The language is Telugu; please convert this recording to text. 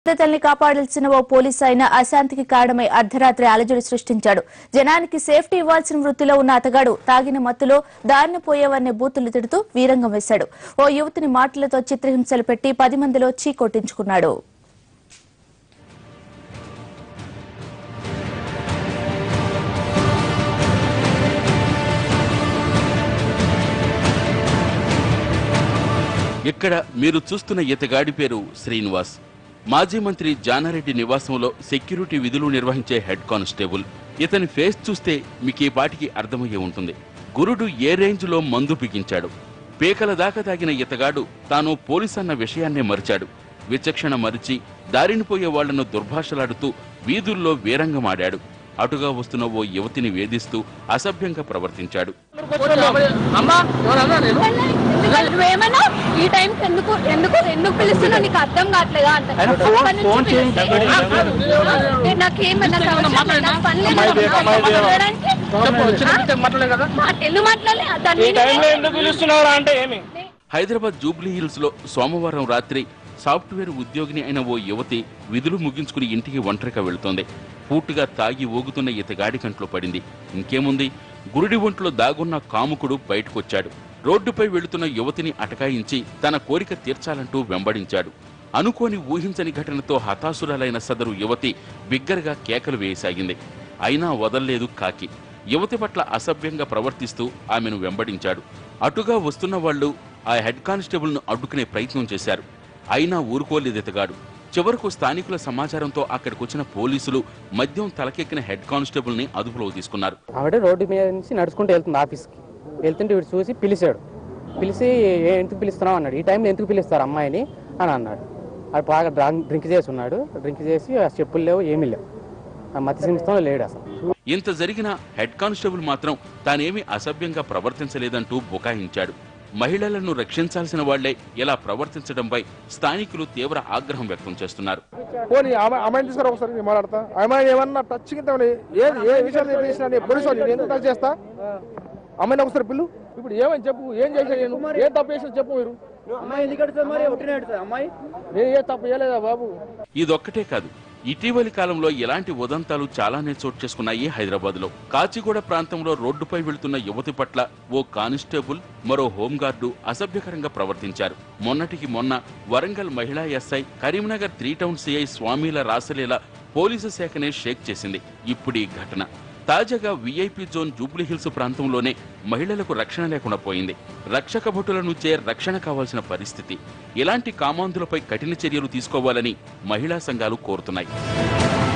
భద్రతల్ని కాపాడాల్సిన ఓ పోలీస్ అయిన అశాంతికి కారణమై అర్ధరాత్రి అలజడి సృష్టించాడు జనానికి సేఫ్టీ ఇవ్వాల్సిన వృత్తిలో ఉన్న అతగాడు తాగిన మత్తులో దారిన పోయేవారిని బూతులు తిడుతూ వీరంగం వేశాడు ఓ యువతిని మాటలతో చిత్రహింసలు పెట్టి పది మందిలో చీ కొట్టించుకున్నాడు ఇక్కడ మీరు చూస్తున్న ఇతగాడి పేరు శ్రీనివాస్ మాజీ మంత్రి జానారెడ్డి నివాసంలో సెక్యూరిటీ విధులు నిర్వహించే హెడ్ కానిస్టేబుల్ ఇతని ఫేస్ చూస్తే మీకు ఈ పాటికి అర్థమయ్యే ఉంటుంది గురుడు ఏ రేంజ్లో మందు బిగించాడు పీకల దాకా తాగిన ఇతగాడు తాను పోలీస్ అన్న విషయాన్నే మరిచాడు విచక్షణ మరిచి దారిని పోయే వాళ్లను దుర్భాషలాడుతూ వీధుల్లో వీరంగమాడాడు అటుగా వస్తున్న ఓ యువతిని వేధిస్తూ అసభ్యంగా ప్రవర్తించాడు అమ్మా ఎవరన్నా నేను నువ్వేమన్నా ఈ టైం ఎందుకు ఎందుకు ఎందుకు పిలుస్తున్నావు నీకు అర్థం కావట్లేదా అంటే ఆయన ఫోన్- అక్కడి నుంచి ఫోన్ చేయండి. పిలిస్తే, "ఏ, నాకేమన్నా అవసరం లేదు, నాకు పని లేదు, అమ్మాయి నాకు అమ్మాయి మాట్లాడడానికి." చెప్పు చిన్న పిల్లకి మాట్లాడలే కదా మాట ఎందుకు మాట్లాడలే దాన్ని ఈ టైంలో ఎందుకు పిలుస్తున్నారా అంటే ఏమి హైదరాబాద్ జూబ్లీ హిల్స్ లో సోమవారం రాత్రి సాఫ్ట్వేర్ ఉద్యోగిని అయిన ఓ యువతి విధులు ముగించుకుని ఇంటికి ఒంటరిగా వెళుతోంది పూర్తిగా తాగి ఊగుతున్న ఇతగాడి కంట్లో పడింది ఇంకేముంది గురుడి ఒంట్లో దాగున్న కాముకుడు బయటకొచ్చాడు రోడ్డుపై వెళుతున్న యువతిని అటకాయించి తన కోరిక తీర్చాలంటూ వెంబడించాడు అనుకోని ఊహించని ఘటనతో హతాసురాలైన సదరు యువతి బిగ్గరగా కేకలు వేయసాగింది అయినా వదల్లేదు కాకి యువతి పట్ల అసభ్యంగా ప్రవర్తిస్తూ ఆమెను వెంబడించాడు అటుగా వస్తున్న వాళ్ళు ఆ హెడ్ కానిస్టేబుల్ను అడ్డుకునే ప్రయత్నం చేశారు అయినా ఊరుకోలేదెతగాడు చివరకు స్థానికుల సమాచారంతో అక్కడికొచ్చిన పోలీసులు మద్యం తలకెక్కిన హెడ్ కానిస్టేబుల్ని అదుపులోకి తీసుకున్నారు ఆవిడ రోడ్డు మీద నుంచి నడుచుకుంటూ వెళ్తుంది ఆఫీస్కి వెళ్తుంటే వీడు చూసి పిలిచాడు పిలిచి "ఏ- ఎందుకు పిలుస్తున్నావు అన్నాడు ఈ టైంలో ఎందుకు పిలుస్తారు అమ్మాయిని అని అన్నాడు అది బాగా డ్రాంక్ డ్రింక్ చేసి ఉన్నాడు డ్రింక్ చేసి ఆ చెప్పులు లేవు ఏమీ లేవు ఆ మతి సింస్థంలో లేడు అసలు ఇంత జరిగిన హెడ్ కానిస్టేబుల్ మాత్రం తానేమీ అసభ్యంగా ప్రవర్తించలేదంటూ బుకాయించాడు మహిళలను రక్షించాల్సిన వాళ్లే ఇలా ప్రవర్తించడంపై స్థానికులు తీవ్ర ఆగ్రహం వ్యక్తం చేస్తున్నారు పోనీ అమ్మాయి అమ్మాయిని తీసుకురా ఒకసారి నేను మాట్లాడతా అమ్మాయిని ఏమన్నా టచ్ కింద ఏది ఏ విషయం చేసినా నేను పోలీసు వాళ్ళు నేను ఎందుకు టచ్ చేస్తా అమ్మాయిని ఒకసారి పిల్లు ఇప్పుడు ఏమని చెప్పు ఏం చేసా నేను ఏం తప్పు చేసినా చెప్పు మీరు అమ్మాయి ఎందుకంటే మరి ఒకటినే అమ్మాయి నేను ఏ తప్పు చేయలేదా బాబు ఇదొక్కటే కాదు ఇటీవలి కాలంలో ఇలాంటి ఉదంతాలు చాలానే చోటు చేసుకున్నాయి హైదరాబాద్ లో కాచిగూడ ప్రాంతంలో రోడ్డుపై వెళ్తున్న యువతి పట్ల ఓ కానిస్టేబుల్ మరో హోంగార్డు అసభ్యకరంగా ప్రవర్తించారు మొన్నటికి మొన్న వరంగల్ మహిళా SI Karimnagar three town CI స్వామిల రాసలీల పోలీసు శాఖనే షేక్ చేసింది ఇప్పుడు ఈ ఘటన తాజాగా వీఐపీ జోన్ జూబ్లీ హిల్స్ ప్రాంతంలోనే మహిళలకు రక్షణ లేకుండా పోయింది రక్షక భటుల నుంచే రక్షణ కావాల్సిన పరిస్థితి ఇలాంటి కామాంధులపై కఠిన చర్యలు తీసుకోవాలని మహిళా సంఘాలు కోరుతున్నాయి